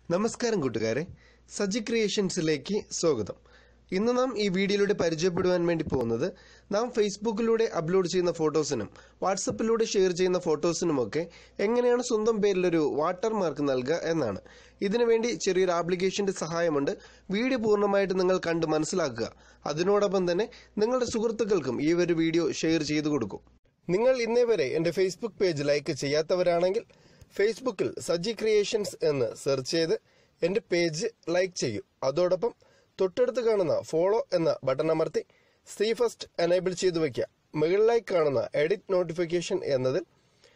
നമസ്കാരം കൂട്ടുകാരെ സജി ക്രിയേഷൻസിലേക്ക് സ്വാഗതം ഇന്ന് നാം ഈ വീഡിയോയിലൂടെ പരിചയപ്പെടുവാൻ വേണ്ടി പോകുന്നത് നാം ഫേസ്ബുക്കിലൂടെ അപ്ലോഡ് ചെയ്യുന്ന ഫോട്ടോസിനും വാട്സപ്പിലൂടെ ഷെയർ ചെയ്യുന്ന ഫോട്ടോസിനുമൊക്കെ എങ്ങനെയാണ് സ്വന്തം പേരിലൊരു വാട്ടർ മാർക്ക് നൽകുക എന്നാണ് ഇതിനുവേണ്ടി ചെറിയൊരു ആപ്ലിക്കേഷന്റെ സഹായമുണ്ട് വീഡിയോ പൂർണ്ണമായിട്ട് നിങ്ങൾ കണ്ട് മനസ്സിലാക്കുക അതിനോടൊപ്പം തന്നെ നിങ്ങളുടെ സുഹൃത്തുക്കൾക്കും ഈ ഒരു വീഡിയോ ഷെയർ ചെയ്തു കൊടുക്കും നിങ്ങൾ ഇന്നേ വരെ എൻ്റെ ഫേസ്ബുക്ക് പേജ് ലൈക്ക് ചെയ്യാത്തവരാണെങ്കിൽ ഫേസ്ബുക്കിൽ സജി ക്രിയേഷൻസ് എന്ന് സെർച്ച് ചെയ്ത് എൻ്റെ പേജ് ലൈക്ക് ചെയ്യൂ അതോടൊപ്പം തൊട്ടടുത്ത് കാണുന്ന ഫോളോ എന്ന ബട്ടൺ അമർത്തി സീ ഫസ്റ്റ് എനേബിൾ ചെയ്തു വയ്ക്കുക മുകളിലായി കാണുന്ന എഡിറ്റ് നോട്ടിഫിക്കേഷൻ എന്നതിൽ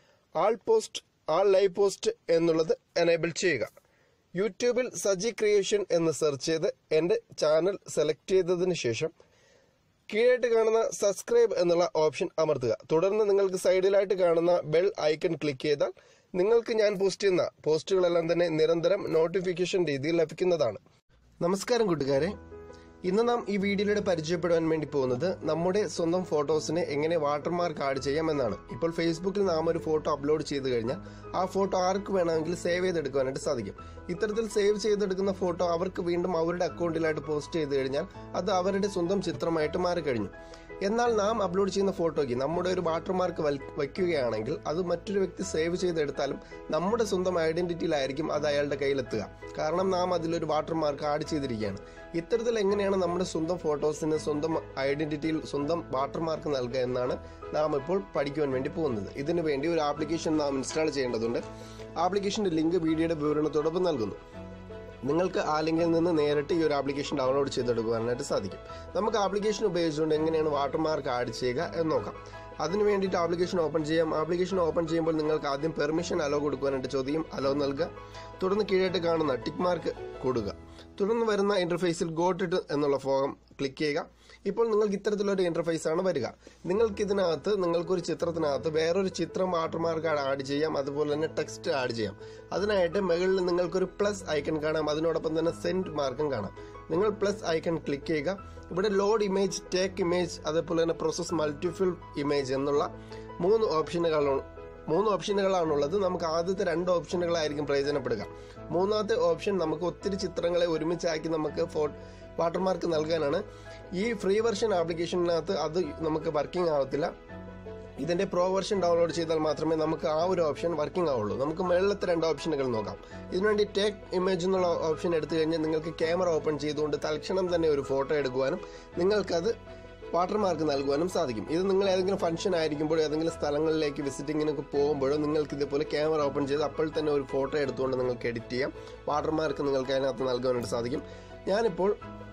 all post all live post എന്നുള്ളത് എനേബിൾ ചെയ്യുക യൂട്യൂബിൽ സജി ക്രിയേഷൻ എന്ന് സെർച്ച് ചെയ്ത് എൻ്റെ ചാനൽ സെലക്ട് ചെയ്തതിന് ശേഷം കീഴായിട്ട് കാണുന്ന സബ്സ്ക്രൈബ് എന്നുള്ള ഓപ്ഷൻ അമർത്തുക തുടർന്ന് നിങ്ങൾക്ക് സൈഡിലായിട്ട് കാണുന്ന ബെൽ ഐക്കൺ ക്ലിക്ക് ചെയ്താൽ നിങ്ങൾക്ക് ഞാൻ പോസ്റ്റ് ചെയ്യുന്ന പോസ്റ്റുകളെല്ലാം തന്നെ നിരന്തരം നോട്ടിഫിക്കേഷൻ രീതിയിൽ ലഭിക്കുന്നതാണ് നമസ്കാരം കൂട്ടുകാരെ ഇന്ന് നാം ഈ വീഡിയോയിലൂടെ പരിചയപ്പെടാൻ വേണ്ടി പോകുന്നത് നമ്മുടെ സ്വന്തം ഫോട്ടോസിനെ എങ്ങനെ വാട്ടർമാർക്ക് ആഡ് ചെയ്യാം എന്നാണ് ഇപ്പോൾ ഫേസ്ബുക്കിൽ നാം ഒരു ഫോട്ടോ അപ്ലോഡ് ചെയ്ത് കഴിഞ്ഞാൽ ആ ഫോട്ടോ ആർക്ക് വേണമെങ്കിൽ സേവ് ചെയ്തെടുക്കുവാനായിട്ട് സാധിക്കും ഇത്തരത്തിൽ സേവ് ചെയ്തെടുക്കുന്ന ഫോട്ടോ അവർക്ക് വീണ്ടും അവരുടെ അക്കൗണ്ടിലായിട്ട് പോസ്റ്റ് ചെയ്ത് കഴിഞ്ഞാൽ അത് അവരുടെ സ്വന്തം ചിത്രമായിട്ട് മാറിക്കഴിഞ്ഞു എന്നാൽ നാം അപ്ലോഡ് ചെയ്യുന്ന ഫോട്ടോയ്ക്ക് നമ്മുടെ ഒരു വാട്ടർമാർക്ക് വയ്ക്കുകയാണെങ്കിൽ അത് മറ്റൊരു വ്യക്തി സേവ് ചെയ്തെടുത്താലും നമ്മുടെ സ്വന്തം ഐഡന്റിറ്റിയിലായിരിക്കും അത് അയാളുടെ കയ്യിലെത്തുക കാരണം നാം അതിലൊരു വാട്ടർമാർക്ക് ആഡ് ചെയ്തിരിക്കുകയാണ് ഇത്തരത്തിൽ എങ്ങനെയാണ് നമ്മുടെ സ്വന്തം ഫോട്ടോസിന് സ്വന്തം ഐഡന്റിറ്റിയിൽ സ്വന്തം വാട്ടർമാർക്ക് നൽകുക എന്നാണ് നാം ഇപ്പോൾ പഠിക്കുവാൻ വേണ്ടി പോകുന്നത് ഇതിനു വേണ്ടി ഒരു ആപ്ലിക്കേഷൻ നാം ഇൻസ്റ്റാൾ ചെയ്യേണ്ടതുണ്ട് ആപ്ലിക്കേഷന്റെ ലിങ്ക് വീഡിയോയുടെ വിവരണത്തോടൊപ്പം നൽകുന്നു നിങ്ങൾക്ക് ആ ലിങ്കിൽ നിന്ന് നേരിട്ട് ഈ ഒരു ആപ്ലിക്കേഷൻ ഡൗൺലോഡ് ചെയ്തെടുക്കുവാനായിട്ട് സാധിക്കും നമുക്ക് ആപ്ലിക്കേഷൻ ഉപയോഗിച്ചുകൊണ്ട് എങ്ങനെയാണ് വാട്ടർമാർക്ക് ആഡ് ചെയ്യുക എന്ന് നോക്കാം അതിന് വേണ്ടിയിട്ട് ആപ്ലിക്കേഷൻ ഓപ്പൺ ചെയ്യാം ആപ്ലിക്കേഷൻ ഓപ്പൺ ചെയ്യുമ്പോൾ നിങ്ങൾക്ക് ആദ്യം പെർമിഷൻ അലോ കൊടുക്കുവാനായിട്ട് ചോദ്യം അലോ നൽകുക തുടർന്ന് കീഴായിട്ട് കാണുന്ന ടിക്ക് മാർക്ക് കൊടുക്കുക തുടർന്ന് വരുന്ന ഇന്റർഫേസിൽ ഗോട്ടിട്ട് എന്നുള്ള ഫോം ക്ലിക്ക് ചെയ്യുക ഇപ്പോൾ നിങ്ങൾക്ക് ഇത്തരത്തിലൊരു ഇന്റർഫേസ് ആണ് വരിക നിങ്ങൾക്ക് ഇതിനകത്ത് നിങ്ങൾക്കൊരു ചിത്രത്തിനകത്ത് വേറൊരു ചിത്രം വാട്ടർമാർക്ക് ആഡ് ചെയ്യാം അതുപോലെ തന്നെ ടെക്സ്റ്റ് ആഡ് ചെയ്യാം അതിനായിട്ട് മുകളിൽ നിങ്ങൾക്കൊരു പ്ലസ് ഐക്കൺ കാണാം അതിനോടൊപ്പം തന്നെ സെൻഡ് മാർക്കും കാണാം നിങ്ങൾ പ്ലസ് ഐക്കൺ ക്ലിക്ക് ചെയ്യുക ഇവിടെ ലോഡ് ഇമേജ് ടേക്ക് ഇമേജ് അതേപോലെ തന്നെ പ്രോസസ് മൾട്ടിഫിൾ ഇമേജ് എന്നുള്ള മൂന്ന് ഓപ്ഷനുകളാണ് മൂന്ന് ഓപ്ഷനുകളാണുള്ളത് നമുക്ക് ആദ്യത്തെ രണ്ട് ഓപ്ഷനുകളായിരിക്കും പ്രയോജനപ്പെടുക മൂന്നാമത്തെ ഓപ്ഷൻ നമുക്ക് ഒത്തിരി ചിത്രങ്ങളെ ഒരുമിച്ചാക്കി നമുക്ക് ഫോ വാട്ടർമാർക്ക് നൽകാനാണ് ഈ ഫ്രീ വെർഷൻ ആപ്ലിക്കേഷനകത്ത് അത് നമുക്ക് വർക്കിംഗ് ആവത്തില്ല ഇതിന്റെ പ്രോ വെർഷൻ ഡൗൺലോഡ് ചെയ്താൽ മാത്രമേ നമുക്ക് ആ ഒരു ഓപ്ഷൻ വർക്കിംഗ് ആവുള്ളൂ നമുക്ക് മുകളിലത്തെ രണ്ട് ഓപ്ഷനുകൾ നോക്കാം ഇതിനുവേണ്ടി ടേക്ക് ഇമേജ് എന്നുള്ള ഓപ്ഷൻ എടുത്തു കഴിഞ്ഞാൽ നിങ്ങൾക്ക് ക്യാമറ ഓപ്പൺ ചെയ്തുകൊണ്ട് തൽക്ഷണം തന്നെ ഒരു ഫോട്ടോ എടുക്കുവാനും നിങ്ങൾക്കത് വാട്ടർമാർക്ക് നൽകുവാനും സാധിക്കും ഇത് നിങ്ങൾ ഏതെങ്കിലും ഫംഗ്ഷൻ ആയിരിക്കുമ്പോഴോ ഏതെങ്കിലും സ്ഥലങ്ങളിലേക്ക് വിസിറ്റിങ്ങിനൊക്കെ പോകുമ്പോഴോ നിങ്ങൾക്ക് ഇതേപോലെ ക്യാമറ ഓപ്പൺ ചെയ്ത് അപ്പോൾ തന്നെ ഒരു ഫോട്ടോ എടുത്തുകൊണ്ട് നിങ്ങൾക്ക് എഡിറ്റ് ചെയ്യാം വാട്ടർമാർക്ക് നിങ്ങൾക്ക് അതിനകത്ത് നൽകാനായിട്ട് സാധിക്കും ഞാനിപ്പോൾ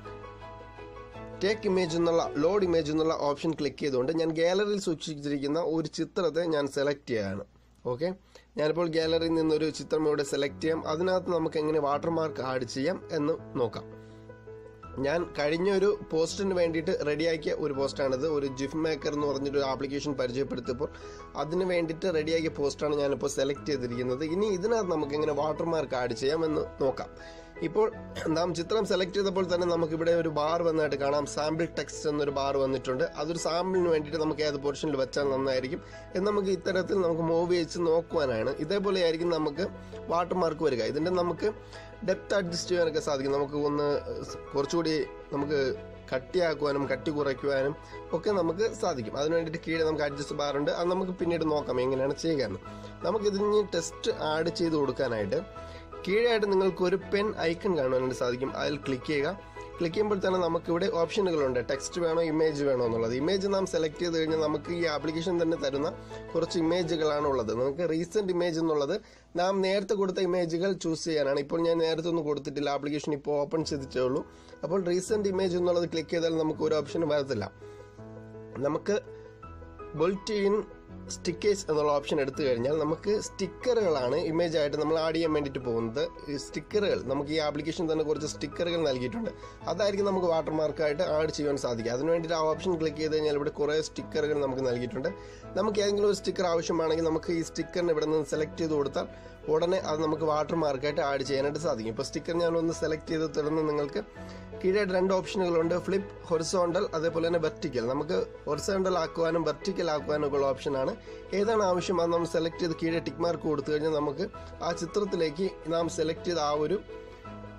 ടേക്ക് ഇമേജ് എന്നുള്ള ലോഡ് ഇമേജ് എന്നുള്ള ഓപ്ഷൻ ക്ലിക്ക് ചെയ്തുകൊണ്ട് ഞാൻ ഗാലറിയിൽ സൂക്ഷിച്ചിരിക്കുന്ന ഒരു ചിത്രത്തെ ഞാൻ സെലക്ട് ചെയ്യുകയാണ് ഓക്കെ ഞാനിപ്പോൾ ഗാലറിയിൽ നിന്നൊരു ചിത്രം ഇവിടെ സെലക്ട് ചെയ്യാം അതിനകത്ത് നമുക്ക് എങ്ങനെ വാട്ടർമാർക്ക് ആഡ് ചെയ്യാം എന്ന് നോക്കാം ഞാൻ കഴിഞ്ഞ ഒരു പോസ്റ്റിന് വേണ്ടിയിട്ട് റെഡിയാക്കിയ ഒരു പോസ്റ്റാണിത് ഒരു ജിഫ് മേക്കർ എന്ന് പറഞ്ഞൊരു ആപ്ലിക്കേഷൻ പരിചയപ്പെടുത്തിയപ്പോൾ അതിന് വേണ്ടിയിട്ട് റെഡിയാക്കിയ പോസ്റ്റാണ് ഞാനിപ്പോൾ സെലക്ട് ചെയ്തിരിക്കുന്നത് ഇനി ഇതിനകത്ത് നമുക്ക് എങ്ങനെ വാട്ടർമാർക്ക് ആഡ് ചെയ്യാമെന്ന് നോക്കാം ഇപ്പോൾ നാം ചിത്രം സെലക്ട് ചെയ്തപ്പോൾ തന്നെ നമുക്ക് ഇവിടെ ഒരു ബാർ വന്നായിട്ട് കാണാം സാമ്പിൾ ടെക്സ്റ്റ് എന്നൊരു ബാർ വന്നിട്ടുണ്ട് അതൊരു സാമ്പിളിന് വേണ്ടിയിട്ട് നമുക്ക് ഏത് പൊസിഷനിൽ വെച്ചാൽ നന്നായിരിക്കും എന്ന് നമുക്ക് ഇത്തരത്തിൽ നമുക്ക് മൂവ് വെച്ച് നോക്കുവാനാണ് ഇതേപോലെ ആയിരിക്കും നമുക്ക് വാട്ടർമാർക്ക് വരിക ഇതിന്റെ നമുക്ക് ഡെപ്ത് അഡ്ജസ്റ്റ് ചെയ്യാനൊക്കെ സാധിക്കും നമുക്ക് ഒന്ന് കുറച്ചുകൂടി നമുക്ക് കട്ടിയാക്കുവാനും കട്ടി കുറയ്ക്കുവാനും ഒക്കെ നമുക്ക് സാധിക്കും അതിന് വേണ്ടിയിട്ട് കീഴെ നമുക്ക് അഡ്ജസ്റ്റ് ബാറുണ്ട് അത് നമുക്ക് പിന്നീട് നോക്കാം എങ്ങനെയാണ് ചെയ്യുക എന്ന് നമുക്ക് ഇതിന് ടെസ്റ്റ് ആഡ് ചെയ്ത് കൊടുക്കാനായിട്ട് കീഴായിട്ട് നിങ്ങൾക്ക് ഒരു പെൻ ഐക്കൺ കാണുവാനായിട്ട് സാധിക്കും അതിൽ ക്ലിക്ക് ചെയ്യുക ക്ലിക്ക് ചെയ്യുമ്പോൾ തന്നെ നമുക്ക് ഇവിടെ ഓപ്ഷനുകളുണ്ട് ടെക്സ്റ്റ് വേണോ ഇമേജ് വേണോ എന്നുള്ളത് ഇമേജ് നാം സെലക്ട് ചെയ്ത് കഴിഞ്ഞാൽ നമുക്ക് ഈ ആപ്ലിക്കേഷൻ തന്നെ തരുന്ന കുറച്ച് ഇമേജുകളാണ് ഉള്ളത് നമുക്ക് റീസെന്റ് ഇമേജ് എന്നുള്ളത് നാം നേരത്തെ കൊടുത്ത ഇമേജുകൾ ചൂസ് ചെയ്യാനാണ് ഇപ്പോൾ ഞാൻ നേരത്തെ ഒന്നും കൊടുത്തിട്ടില്ല ആപ്ലിക്കേഷൻ ഇപ്പോൾ ഓപ്പൺ ചെയ്തിട്ടേ ഉള്ളൂ അപ്പോൾ റീസെന്റ് ഇമേജ് എന്നുള്ളത് ക്ലിക്ക് ചെയ്താൽ നമുക്ക് ഒരു ഓപ്ഷൻ വരത്തില്ല നമുക്ക് ബുൾട്ട് ഇൻ സ്റ്റിക്കേഴ്സ് എന്നുള്ള ഓപ്ഷൻ എടുത്തു കഴിഞ്ഞാൽ നമുക്ക് സ്റ്റിക്കറുകളാണ് ഇമേജ് ആയിട്ട് നമ്മൾ ആഡ് ചെയ്യാൻ വേണ്ടിയിട്ട് പോകുന്നത് ഈ സ്റ്റിക്കറുകൾ നമുക്ക് ഈ ആപ്ലിക്കേഷൻ തന്നെ കുറച്ച് സ്റ്റിക്കറുകൾ നൽകിയിട്ടുണ്ട് അതായിരിക്കും നമുക്ക് വാട്ടർമാർക്കായിട്ട് ആഡ് ചെയ്യാൻ സാധിക്കുക അതിന് വേണ്ടിയിട്ട് ആ ഓപ്ഷൻ ക്ലിക്ക് ചെയ്ത് കഴിഞ്ഞാൽ ഇവിടെ കുറേ സ്റ്റിക്കറുകൾ നമുക്ക് നൽകിയിട്ടുണ്ട് നമുക്ക് ഏതെങ്കിലും ഒരു സ്റ്റിക്കർ ആവശ്യമാണെങ്കിൽ നമുക്ക് ഈ സ്റ്റിക്കറിന് ഇവിടെ നിന്ന് സെലക്ട് ചെയ്ത് കൊടുത്താൽ ഉടനെ അത് നമുക്ക് വാട്ടർമാർക്കായിട്ട് ആഡ് ചെയ്യാനായിട്ട് സാധിക്കും ഇപ്പോൾ സ്റ്റിക്കർ ഞാൻ ഒന്ന് സെലക്ട് ചെയ്ത് തുടർന്ന് നിങ്ങൾക്ക് കീഴായിട്ട് രണ്ട് ഓപ്ഷനുകളുണ്ട് ഫ്ലിപ്പ് ഹൊറിസോണ്ടൽ അതേപോലെ തന്നെ വെർട്ടിക്കൽ നമുക്ക് ഹൊറിസോണ്ടൽ ആക്കുവാനും വെർട്ടിക്കൽ ആക്കുവാനും ഉള്ള ഓപ്ഷനാണ് ഏതാണ് ആവശ്യം അത് നമ്മൾ സെലക്ട് ചെയ്ത് കീഴെ ടിക്ക് മാർക്ക് കൊടുത്തു കഴിഞ്ഞാൽ നമുക്ക് ആ ചിത്രത്തിലേക്ക് നാം സെലക്ട് ചെയ്ത ആ ഒരു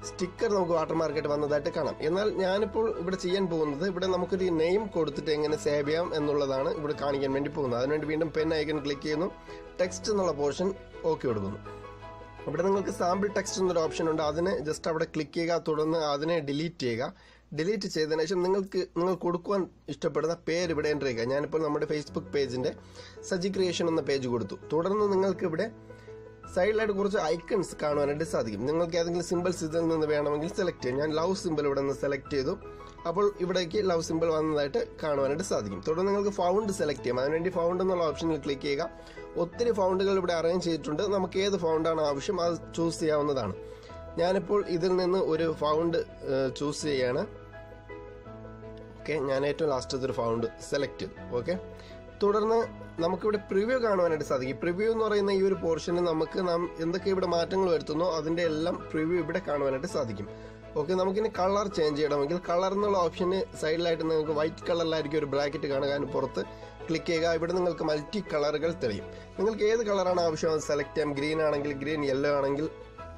സ്റ്റിക്കർ നമുക്ക് വാട്ടർമാർക്കായിട്ട് വന്നതായിട്ട് കാണാം എന്നാൽ ഞാനിപ്പോൾ ഇവിടെ ചെയ്യാൻ പോകുന്നത് ഇവിടെ നമുക്കൊരു നെയിം കൊടുത്തിട്ട് എങ്ങനെ സേവ് ചെയ്യാം എന്നുള്ളതാണ് ഇവിടെ കാണിക്കാൻ വേണ്ടി പോകുന്നത് അതിനുവേണ്ടി വീണ്ടും പെൻ ഐക്കൺ ക്ലിക്ക് ചെയ്യുന്നു ടെക്സ്റ്റ് എന്നുള്ള പോർഷൻ ഓക്കെ കൊടുക്കുന്നു ഇവിടെ നിങ്ങൾക്ക് സാമ്പിൾ ടെക്സ്റ്റ് എന്നൊരു ഓപ്ഷൻ ഉണ്ട് അതിന് ജസ്റ്റ് അവിടെ ക്ലിക്ക് ചെയ്യുക തുടർന്ന് അതിനെ ഡിലീറ്റ് ചെയ്യുക ഡിലീറ്റ് ചെയ്തതിനു ശേഷം നിങ്ങൾക്ക് നിങ്ങൾ കൊടുക്കുവാൻ ഇഷ്ടപ്പെടുന്ന പേര് ഇവിടെ എൻ്റർ ചെയ്യുക ഞാനിപ്പോൾ നമ്മുടെ ഫേസ്ബുക്ക് പേജിന്റെ സജി ക്രിയേഷൻ എന്ന പേജ് കൊടുത്തു തുടർന്ന് നിങ്ങൾക്ക് ഇവിടെ സൈഡിലായിട്ട് കുറച്ച് ഐക്കൺസ് കാണുവാനായിട്ട് സാധിക്കും നിങ്ങൾക്ക് ഏതെങ്കിലും സിമ്പിൾസ് ഇതിൽ നിന്ന് വേണമെങ്കിൽ സെലക്ട് ചെയ്യാം ഞാൻ ലവ് സിമ്പിൾ ഇവിടെ നിന്ന് സെലക്ട് ചെയ്തു അപ്പോൾ ഇവിടേക്ക് ലവ് സിമ്പിൾ വന്നതായിട്ട് കാണുവാനായിട്ട് സാധിക്കും തുടർന്ന് നിങ്ങൾക്ക് ഫൗണ്ട് സെലക്ട് ചെയ്യാം അതിനുവേണ്ടി ഫൗണ്ട് എന്നുള്ള ഓപ്ഷനിൽ ക്ലിക്ക് ചെയ്യുക ഒത്തിരി ഫൗണ്ടുകൾ ഇവിടെ അറേഞ്ച് ചെയ്തിട്ടുണ്ട് നമുക്ക് ഏത് ഫൗണ്ടാണ് ആവശ്യം അത് ചൂസ് ചെയ്യാവുന്നതാണ് ഞാനിപ്പോൾ ഇതിൽ നിന്ന് ഒരു ഫൗണ്ട് ചൂസ് ചെയ്യാണ് ഓക്കെ ഞാൻ ഏറ്റവും ലാസ്റ്റ് ഒരു ഫൗണ്ട് സെലക്ട് ചെയ്തു ഓക്കെ തുടർന്ന് നമുക്കിവിടെ പ്രിവ്യൂ കാണുവാനായിട്ട് സാധിക്കും പ്രിവ്യൂ എന്ന് പറയുന്ന ഈ ഒരു പോർഷന് നമുക്ക് നാം എന്തൊക്കെ ഇവിടെ മാറ്റങ്ങൾ വരുത്തുന്നോ അതിന്റെ എല്ലാം പ്രിവ്യൂ ഇവിടെ കാണുവാനായിട്ട് സാധിക്കും ഓക്കെ നമുക്കിനി കളർ ചേഞ്ച് ചെയ്യണമെങ്കിൽ കളർ എന്നുള്ള ഓപ്ഷന് സൈഡിലായിട്ട് നിങ്ങൾക്ക് വൈറ്റ് കളറിലായിരിക്കും ഒരു ബ്രാക്കറ്റ് കാണുക അതിന് പുറത്ത് ക്ലിക്ക് ചെയ്യുക ഇവിടെ നിങ്ങൾക്ക് മൾട്ടി കളറുകൾ തെളിയും നിങ്ങൾക്ക് ഏത് കളറാണ് ആവശ്യം അത് സെലക്ട് ചെയ്യാം ഗ്രീൻ ആണെങ്കിൽ ഗ്രീൻ യെല്ലോ ആണെങ്കിൽ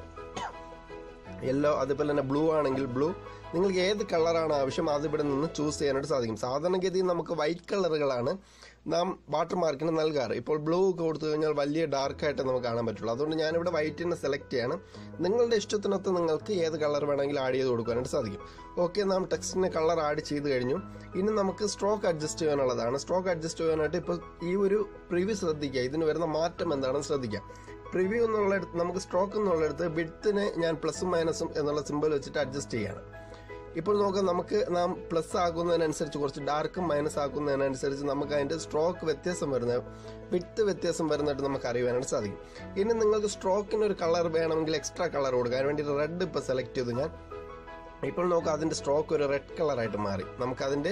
യെല്ലോ അതുപോലെ തന്നെ ബ്ലൂ ആണെങ്കിൽ ബ്ലൂ നിങ്ങൾക്ക് ഏത് കളറാണ് ആവശ്യം അത് ഇവിടെ നിന്ന് ചൂസ് ചെയ്യാനായിട്ട് സാധിക്കും സാധാരണഗതിയിൽ നമുക്ക് വൈറ്റ് കളറുകളാണ് നാം വാട്ടർ മാർക്കിന് നൽകാറ് ഇപ്പോൾ ബ്ലൂ കൊടുത്തു കഴിഞ്ഞാൽ വലിയ ഡാർക്കായിട്ട് നമുക്ക് കാണാൻ പറ്റുള്ളൂ അതുകൊണ്ട് ഞാനിവിടെ വൈറ്റിനെ സെലക്ട് ചെയ്യാണ് നിങ്ങളുടെ ഇഷ്ടത്തിനൊത്ത് നിങ്ങൾക്ക് ഏത് കളർ വേണമെങ്കിലും ആഡ് ചെയ്ത് കൊടുക്കാനായിട്ട് സാധിക്കും ഓക്കെ നാം ടെക്സ്റ്റിന് കളർ ആഡ് ചെയ്ത് കഴിഞ്ഞു ഇനി നമുക്ക് സ്ട്രോക്ക് അഡ്ജസ്റ്റ് ചെയ്യാനുള്ളതാണ് സ്ട്രോക്ക് അഡ്ജസ്റ്റ് ചെയ്യാനായിട്ട് ഇപ്പോൾ ഈ ഒരു പ്രിവ്യൂ ശ്രദ്ധിക്കുക ഇതിന് വരുന്ന മാറ്റം എന്താണെന്ന് ശ്രദ്ധിക്കുക പ്രിവ്യൂ എന്നുള്ള നമുക്ക് സ്ട്രോക്ക് എന്നുള്ളിടത്ത് ബിഡ്ത്തിനെ ഞാൻ പ്ലസും മൈനസും എന്നുള്ള സിമ്പിൾ വെച്ചിട്ട് അഡ്ജസ്റ്റ് ചെയ്യാണ് ഇപ്പോൾ നോക്കാം നമുക്ക് നാം പ്ലസ് ആക്കുന്നതിനനുസരിച്ച് കുറച്ച് ഡാർക്കും മൈനസ് ആക്കുന്നതിനനുസരിച്ച് നമുക്ക് അതിന്റെ സ്ട്രോക്ക് വ്യത്യാസം വരുന്നത് വിട്ട് വ്യത്യാസം വരുന്നതായിട്ട് നമുക്ക് അറിയുവാനായിട്ട് സാധിക്കും ഇനി നിങ്ങൾക്ക് സ്ട്രോക്കിന് ഒരു കളർ വേണമെങ്കിൽ എക്സ്ട്രാ കളർ കൊടുക്കാൻ വേണ്ടി റെഡ് ഇപ്പോൾ സെലക്ട് ചെയ്തു ഞാൻ ഇപ്പോൾ നോക്കാം അതിന്റെ സ്ട്രോക്ക് ഒരു റെഡ് കളറായിട്ട് മാറി നമുക്ക് അതിന്റെ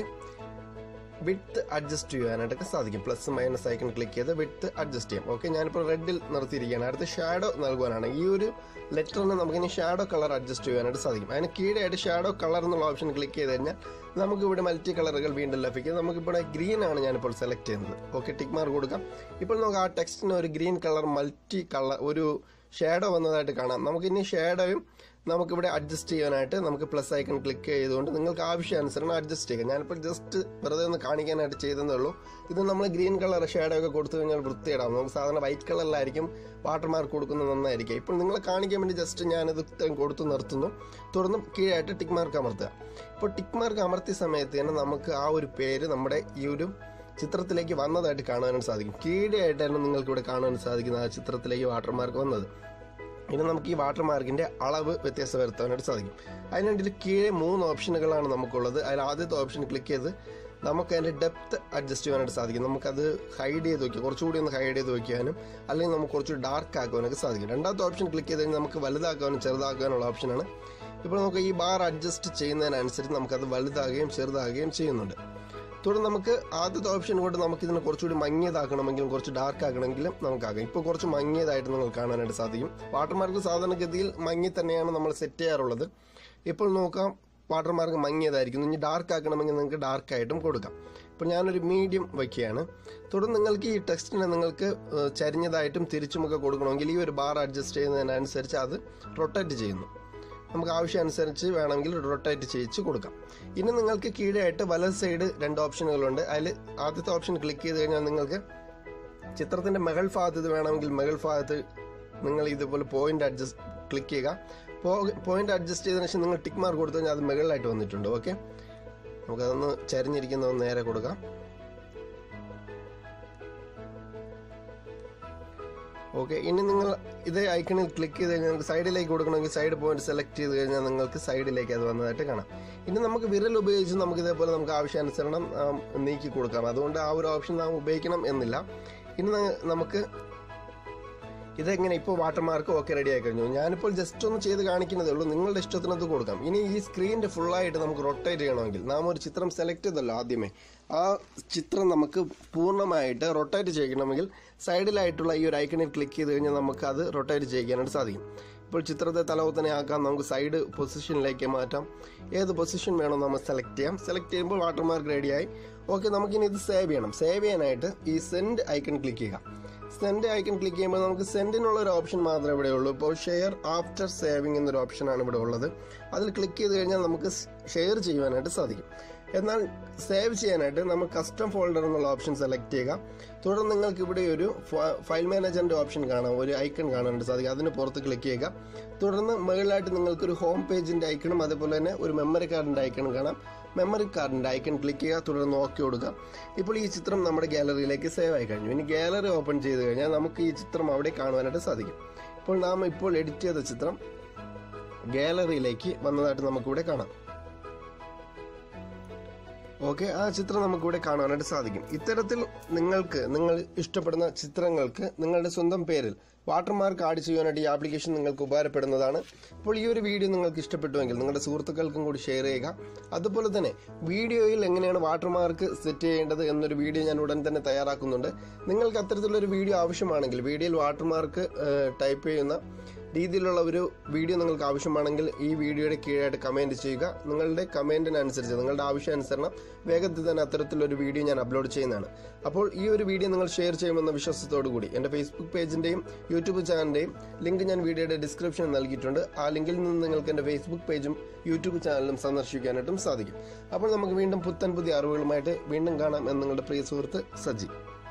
വിട്ട് അഡ്ജസ്റ്റ് ചെയ്യാനായിട്ടൊക്കെ സാധിക്കും പ്ലസ് മൈനസ് ഐക്കൺ ക്ലിക്ക് ചെയ്ത് വിട്ട് അഡ്ജസ്റ്റ് ചെയ്യാം ഓക്കെ ഞാനിപ്പോൾ റെഡിൽ നിർത്തിയിരിക്കുകയാണ് അടുത്ത് ഷാഡോ നൽകുവാനാണ് ഈ ഒരു ലെറ്ററിന് നമുക്ക് ഇനി ഷാഡോ കളർ അഡ്ജസ്റ്റ് ചെയ്യാനായിട്ട് സാധിക്കും അതിന് കീഴായിട്ട് ഷാഡോ കളർ എന്നുള്ള ഓപ്ഷൻ ക്ലിക്ക് ചെയ്ത് കഴിഞ്ഞാൽ നമുക്ക് ഇവിടെ മൾട്ടി കളറുകൾ വീണ്ടും ലഭിക്കും നമുക്കിവിടെ ഗ്രീൻ ആണ് ഞാനിപ്പോൾ സെലക്ട് ചെയ്യുന്നത് ഓക്കെ ടിക്ക് മാർക്ക് കൊടുക്കാം ഇപ്പോൾ നമുക്ക് ആ ടെക്സ്റ്റിന് ഒരു ഗ്രീൻ കളർ മൾട്ടി കളർ ഒരു ഷാഡോ വന്നതായിട്ട് കാണാം നമുക്കിനി ഷാഡോയും നമുക്കിവിടെ അഡ്ജസ്റ്റ് ചെയ്യാനായിട്ട് നമുക്ക് പ്ലസ് ഐക്കൺ ക്ലിക്ക് ചെയ്തുകൊണ്ട് നിങ്ങൾക്ക് ആവശ്യാനുസരണം അഡ്ജസ്റ്റ് ചെയ്യാം ഞാനിപ്പോൾ ജസ്റ്റ് വെറുതെ ഒന്ന് കാണിക്കാനായിട്ട് ചെയ്തതേ ഉള്ളൂ ഇത് നമ്മൾ ഗ്രീൻ കളർ ഷാഡോ ഒക്കെ കൊടുത്തു കഴിഞ്ഞാൽ വൃത്തിയിടാം നമുക്ക് സാധാരണ വൈറ്റ് കളറിലായിരിക്കും വാട്ടർ മാർക്ക് കൊടുക്കുന്നത് നന്നായിരിക്കും ഇപ്പോൾ നിങ്ങളെ കാണിക്കാൻ വേണ്ടി ജസ്റ്റ് ഞാനിത് ഇത്രയും കൊടുത്ത് നിർത്തുന്നു തുടർന്ന് കീഴായിട്ട് ടിക്ക് മാർക്ക് അമർത്തുക ഇപ്പോൾ ടിക്ക് മാർക്ക് അമർത്തിയ സമയത്ത് തന്നെ നമുക്ക് ആ ഒരു പേര് നമ്മുടെ ഈ ഒരു ചിത്രത്തിലേക്ക് വന്നതായിട്ട് കാണാനായിട്ട് സാധിക്കും കീഴായിട്ടാണ് നിങ്ങൾക്ക് ഇവിടെ കാണാൻ സാധിക്കുന്ന ആ ചിത്രത്തിലേക്ക് വാട്ടർ മാർക്ക് വന്നത് ഇനി നമുക്ക് ഈ വാട്ടർ മാർക്കിന്റെ അളവ് വ്യത്യാസം വരുത്താനായിട്ട് സാധിക്കും അതിനുവേണ്ടി കീഴെ മൂന്ന് ഓപ്ഷനുകളാണ് നമുക്കുള്ളത് അതിൽ ആദ്യത്തെ ഓപ്ഷൻ ക്ലിക്ക് ചെയ്ത് നമുക്ക് അതിന്റെ ഡെപ്ത് അഡ്ജസ്റ്റ് ചെയ്യാനായിട്ട് സാധിക്കും നമുക്കത് ഹൈഡ് ചെയ്ത് വെക്കാം കുറച്ചുകൂടി ഒന്ന് ഹൈഡ് ചെയ്ത് വെക്കാനും അല്ലെങ്കിൽ നമുക്ക് കുറച്ച് ഡാർക്ക് ആക്കാനൊക്കെ സാധിക്കും രണ്ടാമത്തെ ഓപ്ഷൻ ക്ലിക്ക് ചെയ്ത് കഴിഞ്ഞാൽ നമുക്ക് വലുതാക്കാനും ചെറുതാക്കാനുള്ള ഓപ്ഷനാണ് ഇപ്പോൾ നമുക്ക് ഈ ബാർ അഡ്ജസ്റ്റ് ചെയ്യുന്നതിനനുസരിച്ച് നമുക്കത് വലുതാകുകയും ചെറുതാകുകയും ചെയ്യുന്നുണ്ട് തുടർന്ന് നമുക്ക് ആദ്യത്തെ ഓപ്ഷൻ കൊണ്ട് നമുക്ക് ഇതിനെ കുറച്ചുകൂടി മങ്ങിയതാക്കണമെങ്കിലും കുറച്ച് ഡാർക്ക് ആക്കണമെങ്കിലും നമുക്കാകാം ഇപ്പോൾ കുറച്ച് മങ്ങിയതായിട്ട് നിങ്ങൾക്ക് കാണാനായിട്ട് സാധിക്കും വാട്ടർമാർക്ക് സാധാരണഗതിയിൽ മങ്ങി തന്നെയാണ് നമ്മൾ സെറ്റ് ചെയ്യാറുള്ളത് ഇപ്പോൾ നോക്കാം വാട്ടർമാർക്ക് മങ്ങിയതായിരിക്കും ഇനി ഡാർക്ക് ആക്കണമെങ്കിൽ നിങ്ങൾക്ക് ഡാർക്ക് ആയിട്ടും കൊടുക്കാം ഇപ്പോൾ ഞാനൊരു മീഡിയം വയ്ക്കുകയാണ് തുടർന്ന് നിങ്ങൾക്ക് ഈ ടെക്സ്റ്റിനെ നിങ്ങൾക്ക് ഏഹ്, ചരിഞ്ഞതായിട്ടും തിരിച്ചുമൊക്കെ കൊടുക്കണമെങ്കിൽ ഈ ഒരു ബാർ അഡ്ജസ്റ്റ് ചെയ്യുന്നതിനനുസരിച്ച് അത് റൊട്ടേറ്റ് ചെയ്യുന്നു നമുക്ക് ആവശ്യമനുസരിച്ച് വേണമെങ്കിൽ റൊട്ടേറ്റ് ചെയ്യിച്ച് കൊടുക്കാം ഇനി നിങ്ങൾക്ക് കീഴായിട്ട് വലത് സൈഡ് രണ്ട് ഓപ്ഷനുകളുണ്ട് അതിൽ ആദ്യത്തെ ഓപ്ഷൻ ക്ലിക്ക് ചെയ്ത് കഴിഞ്ഞാൽ നിങ്ങൾക്ക് ചിത്രത്തിന്റെ മകൾ ഭാഗത്ത് ഇത് വേണമെങ്കിൽ മകൾ ഭാഗത്ത് നിങ്ങൾ ഇതുപോലെ പോയിന്റ് അഡ്ജസ്റ്റ് ക്ലിക്ക് ചെയ്യുക പോയിന്റ് അഡ്ജസ്റ്റ് ചെയ്തതിനു ശേഷം നിങ്ങൾ ടിക്ക് മാർക്ക് കൊടുത്തു കഴിഞ്ഞാൽ അത് മുകളിലായിട്ട് വന്നിട്ടുണ്ട് ഓക്കെ നമുക്കതൊന്ന് ചരിഞ്ഞിരിക്കുന്ന ഒന്ന് നേരെ കൊടുക്കാം ഓക്കെ ഇനി നിങ്ങൾ ഇതേ ഐക്കണിൽ ക്ലിക്ക് ചെയ്ത് കഴിഞ്ഞാൽ നിങ്ങൾക്ക് സൈഡിലേക്ക് കൊടുക്കണമെങ്കിൽ സൈഡ് പോയിന്റ് സെലക്ട് ചെയ്ത് കഴിഞ്ഞാൽ നിങ്ങൾക്ക് സൈഡിലേക്ക് അത് വന്നതായിട്ട് കാണാം ഇനി നമുക്ക് വിരൽ ഉപയോഗിച്ച് നമുക്ക് ഇതേപോലെ നമുക്ക് ആവശ്യാനുസരണം ആ, നീക്കി കൊടുക്കാം അതുകൊണ്ട് ആ ഒരു ഓപ്ഷൻ നാം ഉപയോഗിക്കണം എന്നില്ല ഇനി ന- നമുക്ക് ഇതെങ്ങനെ ഇപ്പോൾ വാട്ടർമാർക്ക് ഓക്കെ റെഡി ആയി കഴിഞ്ഞു ഞാനിപ്പോൾ ജസ്റ്റ് ഒന്ന് ചെയ്ത് കാണിക്കുന്നതേ ഉള്ളൂ നിങ്ങളുടെ ഇഷ്ടത്തിനത് കൊടുക്കാം ഇനി ഈ സ്ക്രീനിന്റെ ഫുള്ളായിട്ട് നമുക്ക് റൊട്ടേറ്റ് ചെയ്യണമെങ്കിൽ നാം ഒരു ചിത്രം സെലക്ട് ചെയ്തല്ലോ ആദ്യമേ ആ ചിത്രം നമുക്ക് പൂർണ്ണമായിട്ട് റൊട്ടേറ്റ് ചെയ്യണമെങ്കിൽ സൈഡിലായിട്ടുള്ള ഈ ഒരു ഐക്കണിൽ ക്ലിക്ക് ചെയ്ത് കഴിഞ്ഞാൽ നമുക്ക് അത് റൊട്ടേറ്റ് ചെയ്യാനായിട്ട് സാധിക്കും ഇപ്പോൾ ചിത്രത്തെ തലവത്തനെ ആക്കാം നമുക്ക് സൈഡ് പൊസിഷനിലേക്ക് മാറ്റാം ഏത് പൊസിഷൻ വേണോ നമ്മൾ സെലക്ട് ചെയ്യാം സെലക്ട് ചെയ്യുമ്പോൾ വാട്ടർമാർക്ക് റെഡിയായി ഓക്കെ നമുക്കിനി ഇത് സേവ് ചെയ്യണം സേവ് ചെയ്യാനായിട്ട് ഈ സെൻഡ് ഐക്കൺ ക്ലിക്ക് ചെയ്യുക സെൻഡ് ഐക്കൺ ക്ലിക്ക് ചെയ്യുമ്പോൾ നമുക്ക് സെൻഡിനുള്ള ഒരു ഓപ്ഷൻ മാത്രമേ ഇവിടെ ഉള്ളൂ ഇപ്പോൾ ഷെയർ ആഫ്റ്റർ സേവിംഗ് എന്നൊരു ഓപ്ഷനാണ് ഇവിടെ ഉള്ളത് അതിൽ ക്ലിക്ക് ചെയ്ത് കഴിഞ്ഞാൽ നമുക്ക് ഷെയർ ചെയ്യുവാനായിട്ട് സാധിക്കും എന്നാൽ സേവ് ചെയ്യാനായിട്ട് നമ്മൾ കസ്റ്റം ഫോൾഡർ എന്നുള്ള ഓപ്ഷൻ സെലക്ട് ചെയ്യുക തുടർന്ന് നിങ്ങൾക്ക് ഇവിടെ ഒരു ഫയൽ മാനേജറിന്റെ ഓപ്ഷൻ കാണാം ഒരു ഐക്കൺ കാണാനായിട്ട് സാധിക്കും അതിന് പുറത്ത് ക്ലിക്ക് ചെയ്യുക തുടർന്ന് മുകളിലായിട്ട് നിങ്ങൾക്ക് ഒരു ഹോം പേജിന്റെ ഐക്കണും അതുപോലെ തന്നെ ഒരു മെമ്മറി കാർഡിന്റെ ഐക്കണും കാണാം മെമ്മറി കാർഡിന്റെ ഐക്കൺ ക്ലിക്ക് ചെയ്യുക തുടർന്ന് ഓക്കെ കൊടുക്കുക ഇപ്പോൾ ഈ ചിത്രം നമ്മുടെ ഗാലറിയിലേക്ക് സേവ് ആയി കഴിഞ്ഞു ഇനി ഗാലറി ഓപ്പൺ ചെയ്ത് കഴിഞ്ഞാൽ നമുക്ക് ഈ ചിത്രം അവിടെ കാണുവാനായിട്ട് സാധിക്കും ഇപ്പോൾ നാം ഇപ്പോൾ എഡിറ്റ് ചെയ്ത ചിത്രം ഗാലറിയിലേക്ക് വന്നതായിട്ട് നമുക്കിവിടെ കാണാം ഓക്കെ ആ ചിത്രം നമുക്കിവിടെ കാണാനായിട്ട് സാധിക്കും ഇത്തരത്തിൽ നിങ്ങൾക്ക് നിങ്ങൾ ഇഷ്ടപ്പെടുന്ന ചിത്രങ്ങൾക്ക് നിങ്ങളുടെ സ്വന്തം പേരിൽ വാട്ടർമാർക്ക് ആഡ് ചെയ്യാനായിട്ട് ഈ ആപ്ലിക്കേഷൻ നിങ്ങൾക്ക് ഉപകാരപ്പെടുന്നതാണ് അപ്പോൾ ഈ ഒരു വീഡിയോ നിങ്ങൾക്ക് ഇഷ്ടപ്പെട്ടുവെങ്കിൽ നിങ്ങളുടെ സുഹൃത്തുക്കൾക്കും കൂടി ഷെയർ ചെയ്യുക അതുപോലെ തന്നെ വീഡിയോയിൽ എങ്ങനെയാണ് വാട്ടർമാർക്ക് സെറ്റ് ചെയ്യേണ്ടത് എന്നൊരു വീഡിയോ ഞാൻ ഉടൻ തന്നെ തയ്യാറാക്കുന്നുണ്ട് നിങ്ങൾക്ക് അത്തരത്തിലൊരു വീഡിയോ ആവശ്യമാണെങ്കിൽ വീഡിയോയിൽ വാട്ടർമാർക്ക് ടൈപ്പ് ചെയ്യുന്ന രീതിയിലുള്ള ഒരു വീഡിയോ നിങ്ങൾക്ക് ആവശ്യമാണെങ്കിൽ ഈ വീഡിയോയുടെ കീഴായിട്ട് കമൻറ്റ് ചെയ്യുക നിങ്ങളുടെ കമൻറ്റിനനുസരിച്ച് നിങ്ങളുടെ ആവശ്യാനുസരണം വേഗത്തിൽ തന്നെ അത്തരത്തിലൊരു വീഡിയോ ഞാൻ അപ്ലോഡ് ചെയ്യുന്നതാണ് അപ്പോൾ ഈ ഒരു വീഡിയോ നിങ്ങൾ ഷെയർ ചെയ്യുമെന്ന വിശ്വാസത്തോടു കൂടി എൻ്റെ ഫേസ്ബുക്ക് പേജിൻ്റെയും യൂട്യൂബ് ചാനലിൻ്റെയും ലിങ്ക് ഞാൻ വീഡിയോയുടെ ഡിസ്ക്രിപ്ഷനിൽ നൽകിയിട്ടുണ്ട് ആ ലിങ്കിൽ നിന്ന് നിങ്ങൾക്ക് എൻ്റെ ഫേസ്ബുക്ക് പേജും യൂട്യൂബ് ചാനലും സന്ദർശിക്കാനായിട്ടും സാധിക്കും അപ്പോൾ നമുക്ക് വീണ്ടും പുത്തൻ പുതിയ അറിവുകളുമായിട്ട് വീണ്ടും കാണാം എന്ന് നിങ്ങളുടെ പ്രിയ സുഹൃത്ത് സജി